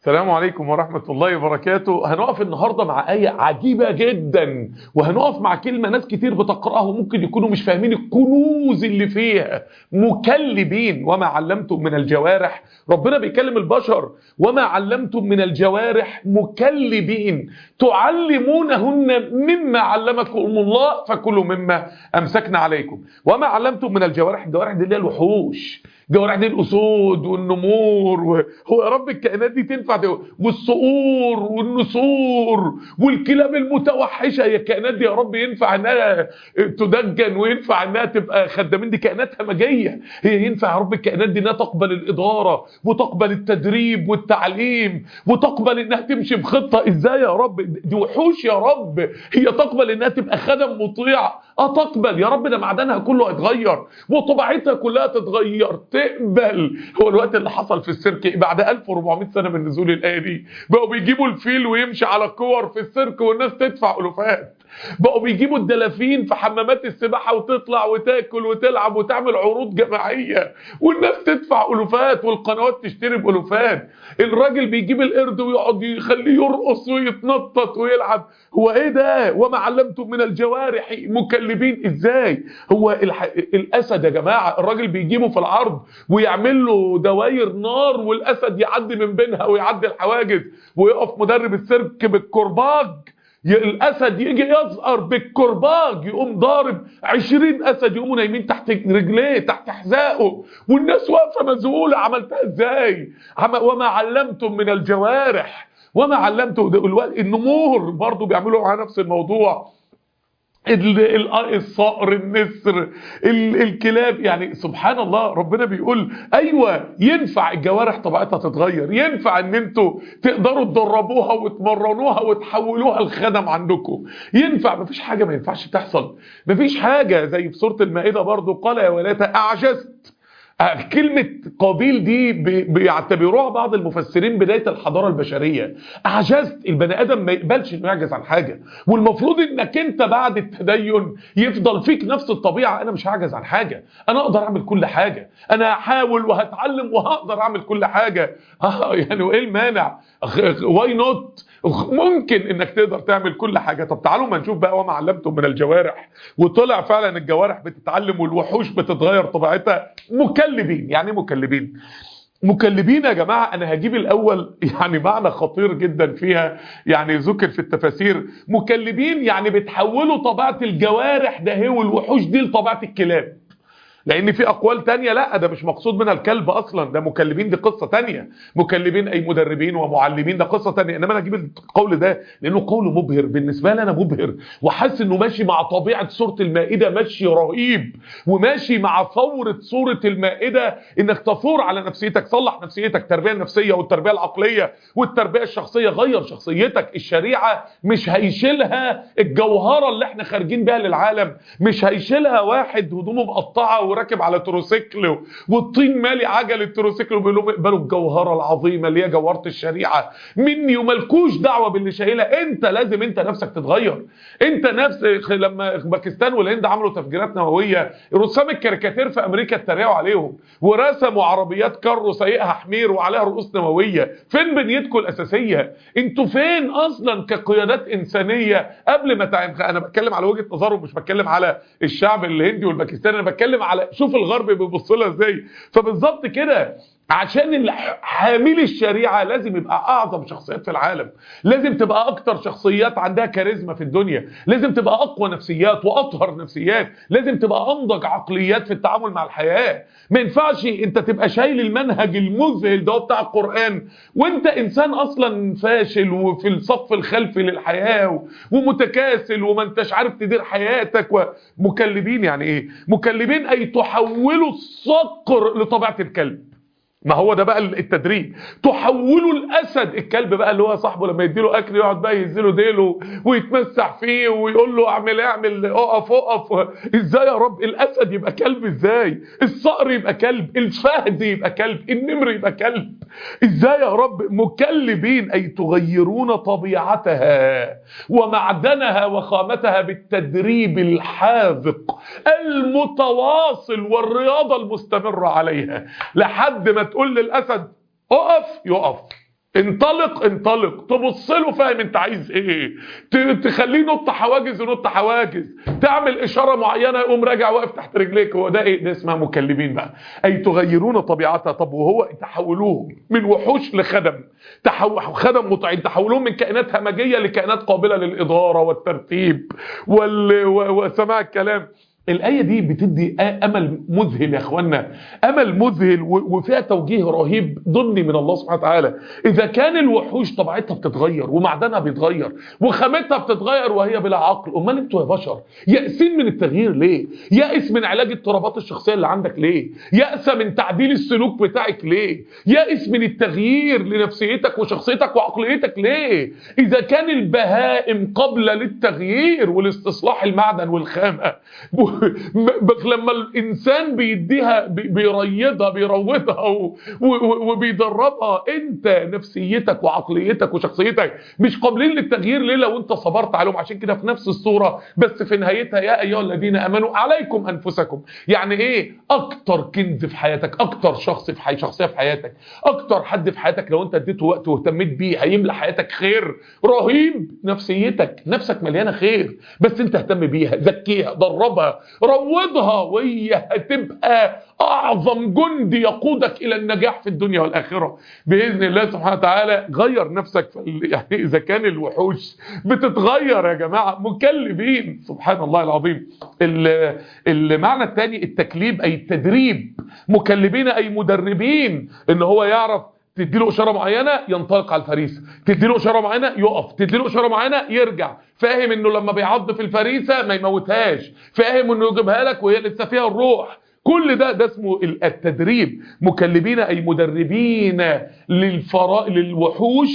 السلام عليكم ورحمة الله وبركاته هنقف النهاردة مع آية عجيبة جدا وهنقف مع كلمة ناس كتير بتقرأها وممكن يكونوا مش فاهمين الكنوز اللي فيها مكلبين وما علمتم من الجوارح ربنا بيكلم البشر وما علمتم من الجوارح مكلبين تعلمونهن مما علمكم الله فكلوا مما أمسكنا عليكم وما علمتم من الجوارح الجوارح دي اللي هي الوحوش جوارح دي الاسود والنمور و... هو يا رب الكائنات دي تنفع دي والصقور والنسور والكلاب المتوحشه هي الكائنات دي يا رب ينفع انها تدجن وينفع انها تبقى خدامين دي كائنات همجيه هي ينفع يا رب الكائنات دي انها تقبل الاداره وتقبل التدريب والتعليم وتقبل انها تمشي بخطه ازاي يا رب دي وحوش يا رب هي تقبل انها تبقى خدم مطيع اه تقبل يا رب ده معدنها كله هيتغير وطبيعتها كلها تتغير تقبل هو الوقت اللي حصل في السيرك بعد 1400 سنه من نزول الايه دي بقوا بيجيبوا الفيل ويمشي على كور في السيرك والناس تدفع الوفات بقوا بيجيبوا الدلافين في حمامات السباحه وتطلع وتاكل وتلعب وتعمل عروض جماعيه والناس تدفع الوفات والقنوات تشتري بالوفات الراجل بيجيب القرد ويقعد يخليه يرقص ويتنطط ويلعب هو ايه ده وما علمتم من الجوارح مكلبين ازاي هو الح... الاسد يا جماعه الراجل بيجيبه في العرض ويعمل له دواير نار والاسد يعدي من بينها ويعدي الحواجز ويقف مدرب السيرك بالكرباج الاسد يجي يزقر بالكرباج يقوم ضارب 20 اسد يقوموا نايمين تحت رجليه تحت حذائه والناس واقفه مذهوله عملتها ازاي وما علمتم من الجوارح وما علمتم النمور برضو بيعملوا معاه نفس الموضوع الصقر النسر الكلاب يعني سبحان الله ربنا بيقول ايوه ينفع الجوارح طبيعتها تتغير ينفع ان انتوا تقدروا تدربوها وتمرنوها وتحولوها لخدم عندكم ينفع مفيش حاجه ما ينفعش تحصل مفيش حاجه زي في سوره المائده برضو قال يا ولاته اعجزت كلمة قابيل دي بيعتبروها بعض المفسرين بداية الحضارة البشرية أعجزت البني آدم ما يقبلش إنه يعجز عن حاجة والمفروض إنك أنت بعد التدين يفضل فيك نفس الطبيعة أنا مش هعجز عن حاجة أنا أقدر أعمل كل حاجة أنا هحاول وهتعلم وهقدر أعمل كل حاجة آه يعني وإيه المانع واي نوت ممكن انك تقدر تعمل كل حاجة طب تعالوا ما نشوف بقى وما علمتم من الجوارح وطلع فعلا الجوارح بتتعلم والوحوش بتتغير طبيعتها مكلبين يعني مكلبين مكلبين يا جماعة أنا هجيب الأول يعني معنى خطير جدا فيها يعني ذكر في التفاسير مكلبين يعني بتحولوا طبيعة الجوارح ده هو الوحوش دي لطبيعة الكلاب لان في اقوال تانية لا ده مش مقصود منها الكلب اصلا ده مكلبين دي قصة تانية مكلبين اي مدربين ومعلمين ده قصة تانية انما انا اجيب القول ده لانه قول مبهر بالنسبة لي انا مبهر وحاسس انه ماشي مع طبيعة سورة المائدة ماشي رهيب وماشي مع ثورة سورة المائدة انك تثور على نفسيتك صلح نفسيتك التربية النفسية والتربية العقلية والتربية الشخصية غير شخصيتك الشريعة مش هيشيلها الجوهرة اللي احنا خارجين بها للعالم مش هيشيلها واحد هدومه مقطعة وراكب على تروسيكل والطين مالي عجل التروسيكل وبيقول لهم اقبلوا الجوهره العظيمه اللي هي جوهره الشريعه مني وملكوش دعوه باللي شايلها انت لازم انت نفسك تتغير انت نفس لما باكستان والهند عملوا تفجيرات نوويه رسام الكاريكاتير في امريكا اتريقوا عليهم ورسموا عربيات كارو سايقها حمير وعليها رؤوس نوويه فين بنيتكم الاساسيه انتوا فين اصلا كقيادات انسانيه قبل ما تعمل انا بتكلم على وجهه نظرهم مش بتكلم على الشعب الهندي والباكستاني انا بتكلم على شوف الغرب بيبص لها ازاي فبالظبط كده عشان حامل الشريعة لازم يبقى أعظم شخصيات في العالم لازم تبقى أكتر شخصيات عندها كاريزما في الدنيا لازم تبقى أقوى نفسيات وأطهر نفسيات لازم تبقى أنضج عقليات في التعامل مع الحياة ما ينفعش أنت تبقى شايل المنهج المذهل ده بتاع القرآن وأنت إنسان أصلا فاشل وفي الصف الخلفي للحياة ومتكاسل وما أنتش عارف تدير حياتك ومكلبين يعني إيه مكلبين أي تحولوا الصقر لطبيعة الكلب ما هو ده بقى التدريب تحولوا الاسد الكلب بقى اللي هو صاحبه لما يديله اكل يقعد بقى ينزله ديله ويتمسح فيه ويقول له اعمل اعمل اقف اقف ازاي يا رب الاسد يبقى كلب ازاي الصقر يبقى كلب الفهد يبقى كلب النمر يبقى كلب ازاي يا رب مكلبين اي تغيرون طبيعتها ومعدنها وخامتها بالتدريب الحاذق المتواصل والرياضه المستمره عليها لحد ما تقول للاسد اقف يقف انطلق انطلق تبص له فاهم انت عايز ايه ت- تخليه ينط حواجز ينط حواجز تعمل اشاره معينه يقوم راجع واقف تحت رجليك هو ده ايه ده اسمها مكلمين بقى اي تغيرون طبيعتها طب وهو تحولوهم من وحوش لخدم تحو... خدم مطيعين تحولوهم من كائنات همجيه لكائنات قابله للاداره والترتيب وال... و... وسماع الكلام الآية دي بتدي آ- أمل مذهل يا أخوانا أمل مذهل و- وفيها توجيه رهيب ضمني من الله سبحانه وتعالى إذا كان الوحوش طبيعتها بتتغير ومعدنها بيتغير وخامتها بتتغير وهي بلا عقل أمال أنتوا يا بشر يأسين من التغيير ليه يأس من علاج اضطرابات الشخصية اللي عندك ليه يأس من تعديل السلوك بتاعك ليه يأس من التغيير لنفسيتك وشخصيتك وعقليتك ليه إذا كان البهائم قبل للتغيير والاستصلاح المعدن والخامة ب- لما الانسان بيديها بي- بيريضها بيروضها و- و- وبيدربها انت نفسيتك وعقليتك وشخصيتك مش قابلين للتغيير ليه لو انت صبرت عليهم عشان كده في نفس الصوره بس في نهايتها يا ايها الذين امنوا عليكم انفسكم يعني ايه اكتر كنز في حياتك اكتر شخص في حي شخصيه في حياتك اكتر حد في حياتك لو انت اديته وقت واهتميت بيه هيملى حياتك خير رهيب نفسيتك نفسك مليانه خير بس انت اهتم بيها زكيها دربها روضها وهي هتبقى اعظم جندي يقودك الى النجاح في الدنيا والاخره باذن الله سبحانه وتعالى غير نفسك في ال- يعني اذا كان الوحوش بتتغير يا جماعه مكلبين سبحان الله العظيم ال- المعنى الثاني التكليب اي التدريب مكلبين اي مدربين ان هو يعرف تديله اشاره معينه ينطلق على الفريسه تديله اشاره معينه يقف تديله اشاره معينه يرجع فاهم انه لما بيعض في الفريسه ما يموتهاش فاهم انه يجيبها لك وهي لسه فيها الروح كل ده ده اسمه ال- التدريب مكلبين اي مدربين للفرا للوحوش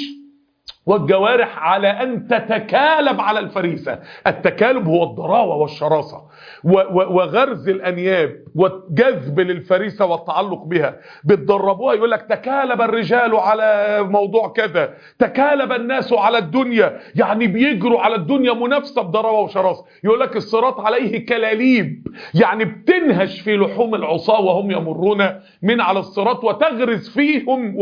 والجوارح على أن تتكالب على الفريسة التكالب هو الضراوة والشراسة و- و- وغرز الأنياب والجذب للفريسة والتعلق بها بتدربوها يقول لك تكالب الرجال على موضوع كذا تكالب الناس على الدنيا يعني بيجروا على الدنيا منافسة بضراوة وشراسة يقول لك الصراط عليه كلاليب يعني بتنهش في لحوم العصاة وهم يمرون من على الصراط وتغرز فيهم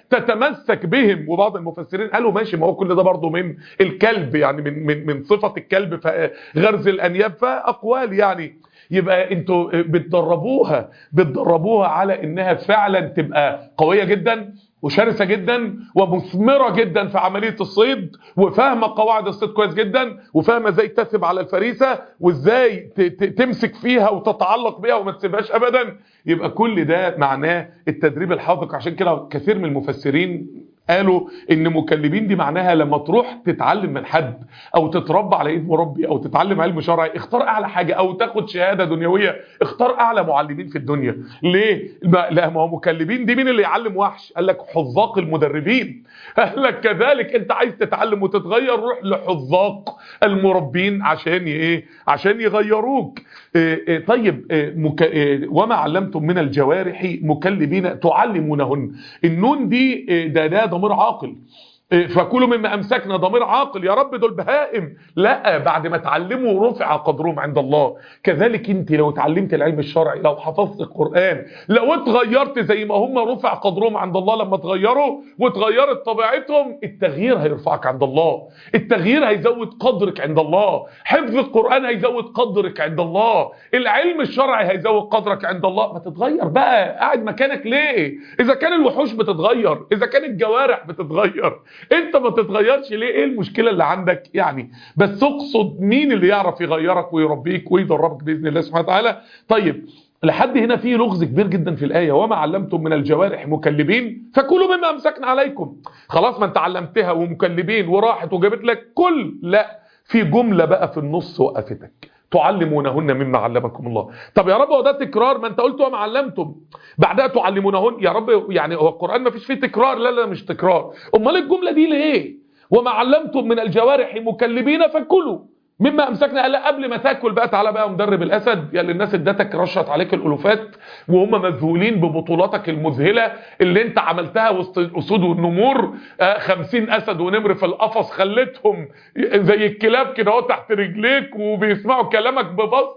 وتتمسك بهم وبعض المفسرين قالوا ماشي ما هو كل ده برضه من الكلب يعني من من من صفة الكلب فغرز الأنياب فأقوال يعني يبقى انتوا بتدربوها بتدربوها على انها فعلا تبقى قوية جدا وشرسة جدا ومثمرة جدا في عملية الصيد وفاهمة قواعد الصيد كويس جدا وفاهمة ازاي تثب على الفريسة وازاي ت- ت- تمسك فيها وتتعلق بيها وما تسيبهاش ابدا يبقى كل ده معناه التدريب الحاذق عشان كده كثير من المفسرين قالوا ان مكلبين دي معناها لما تروح تتعلم من حد او تتربى على ايد مربي او تتعلم علم شرعي اختار اعلى حاجه او تاخد شهاده دنيويه اختار اعلى معلمين في الدنيا ليه ما- لا ما هو مكلبين دي مين اللي يعلم وحش قال لك حذاق المدربين قال لك كذلك انت عايز تتعلم وتتغير روح لحذاق المربين عشان ي- ايه عشان يغيروك إيه إيه طيب إيه مك... إيه وما علمتم من الجوارح مكلبين تعلمونهن النون دي إيه ده ده ضمير عاقل إيه فكلوا مما امسكنا ضمير عاقل يا رب دول بهائم لا بعد ما اتعلموا رفع قدرهم عند الله كذلك انت لو اتعلمت العلم الشرعي لو حفظت القران لو اتغيرت زي ما هم رفع قدرهم عند الله لما اتغيروا واتغيرت طبيعتهم التغيير هيرفعك عند الله التغيير هيزود قدرك عند الله حفظ القران هيزود قدرك عند الله العلم الشرعي هيزود قدرك عند الله ما تتغير بقى قاعد مكانك ليه اذا كان الوحوش بتتغير اذا كان الجوارح بتتغير انت ما تتغيرش ليه ايه المشكله اللي عندك يعني بس اقصد مين اللي يعرف يغيرك ويربيك ويدربك باذن الله سبحانه وتعالى طيب لحد هنا في لغز كبير جدا في الآية وما علمتم من الجوارح مكلبين فكلوا مما أمسكنا عليكم خلاص ما انت علمتها ومكلبين وراحت وجابت لك كل لا في جملة بقى في النص وقفتك تعلمونهن مما علمكم الله طب يا رب هو ده تكرار ما انت قلت وما علمتم بعدها تعلمونهن يا رب يعني هو القرآن ما فيش فيه تكرار لا لا مش تكرار امال الجملة دي ليه وما علمتم من الجوارح مكلبين فكلوا مما امسكنا قال لا قبل ما تاكل بقى تعالى بقى مدرب الاسد يا اللي الناس ادتك رشت عليك الالوفات وهم مذهولين ببطولاتك المذهله اللي انت عملتها وسط الاسود والنمور آه، خمسين اسد ونمر في القفص خلتهم زي الكلاب كده اهو تحت رجليك وبيسمعوا كلامك ببصه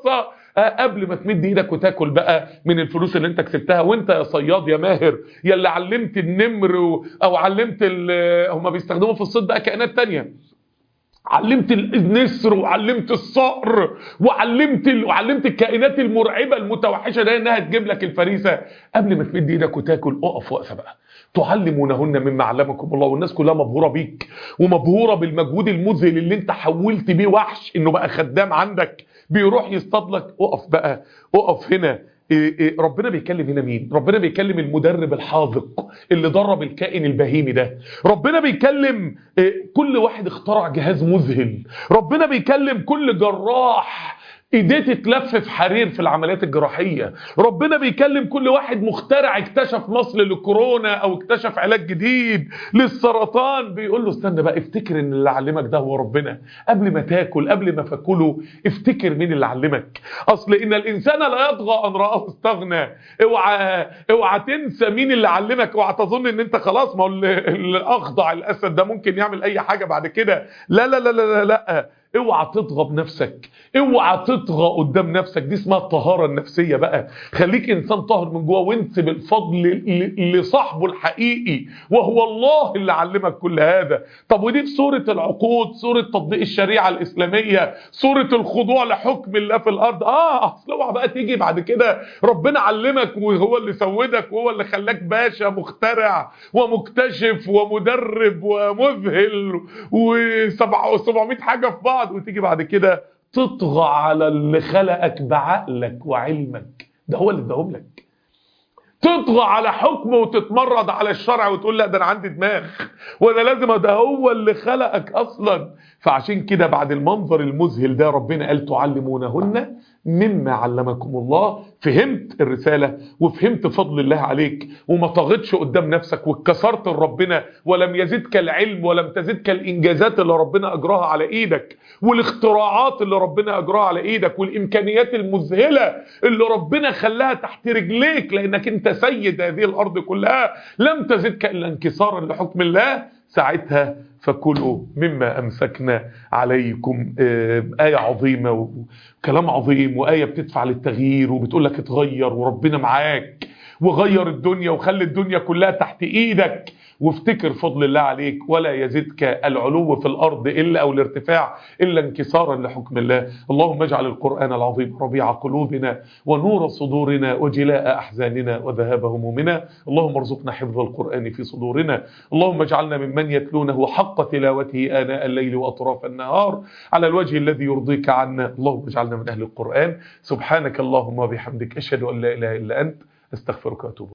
آه قبل ما تمد ايدك وتاكل بقى من الفلوس اللي انت كسبتها وانت يا صياد يا ماهر يا اللي علمت النمر و... او علمت هم بيستخدموا في الصيد بقى كائنات تانية علمت النسر وعلمت الصقر وعلمت ال... وعلمت الكائنات المرعبه المتوحشه ده انها تجيب لك الفريسه قبل ما تمد ايدك وتاكل اقف وقفه بقى تعلمونهن مما علمكم الله والناس كلها مبهوره بيك ومبهوره بالمجهود المذهل اللي انت حولت بيه وحش انه بقى خدام عندك بيروح يصطاد لك اقف بقى اقف هنا إيه إيه ربنا بيكلم هنا مين ربنا بيكلم المدرب الحاذق اللي درب الكائن البهيمي ده ربنا بيكلم إيه كل واحد اخترع جهاز مذهل ربنا بيكلم كل جراح ايديه تتلف في حرير في العمليات الجراحيه ربنا بيكلم كل واحد مخترع اكتشف مصل للكورونا او اكتشف علاج جديد للسرطان بيقول له استنى بقى افتكر ان اللي علمك ده هو ربنا قبل ما تاكل قبل ما فاكله افتكر مين اللي علمك اصل ان الانسان لا يطغى ان راه استغنى اوعى اوعى تنسى مين اللي علمك اوعى تظن ان انت خلاص ما هو الاخضع الاسد ده ممكن يعمل اي حاجه بعد كده لا لا لا لا لا, لا. اوعى تطغى بنفسك اوعى تطغى قدام نفسك دي اسمها الطهاره النفسيه بقى خليك انسان طاهر من جوه وانسب الفضل لصاحبه الحقيقي وهو الله اللي علمك كل هذا طب ودي في سوره العقود سوره تطبيق الشريعه الاسلاميه سوره الخضوع لحكم الله في الارض اه اصل اوعى بقى تيجي بعد كده ربنا علمك وهو اللي سودك وهو اللي خلاك باشا مخترع ومكتشف ومدرب ومذهل و700 حاجه في بعض بعض وتيجي بعد كده تطغى على اللي خلقك بعقلك وعلمك ده هو اللي اداهم لك تطغى على حكمه وتتمرد على الشرع وتقول لا ده انا عندي دماغ وانا لازم ده هو اللي خلقك اصلا فعشان كده بعد المنظر المذهل ده ربنا قال تعلمونهن مما علمكم الله فهمت الرسالة وفهمت فضل الله عليك وما طغتش قدام نفسك واتكسرت لربنا ولم يزدك العلم ولم تزدك الإنجازات اللي ربنا أجراها على إيدك والاختراعات اللي ربنا أجراها على إيدك والإمكانيات المذهلة اللي ربنا خلاها تحت رجليك لأنك أنت سيد هذه الأرض كلها لم تزدك إلا انكسارا لحكم الله ساعتها فكلوا مما أمسكنا عليكم آية عظيمة وكلام عظيم وآية بتدفع للتغيير وبتقول لك اتغير وربنا معاك وغير الدنيا وخلي الدنيا كلها تحت ايدك وافتكر فضل الله عليك ولا يزدك العلو في الأرض إلا أو الارتفاع إلا انكسارا لحكم الله اللهم اجعل القرآن العظيم ربيع قلوبنا ونور صدورنا وجلاء أحزاننا وذهاب همومنا اللهم ارزقنا حفظ القرآن في صدورنا اللهم اجعلنا ممن يتلونه حق تلاوته آناء الليل وأطراف النهار على الوجه الذي يرضيك عنا اللهم اجعلنا من أهل القرآن سبحانك اللهم وبحمدك أشهد أن لا إله إلا أنت استغفرك واتوب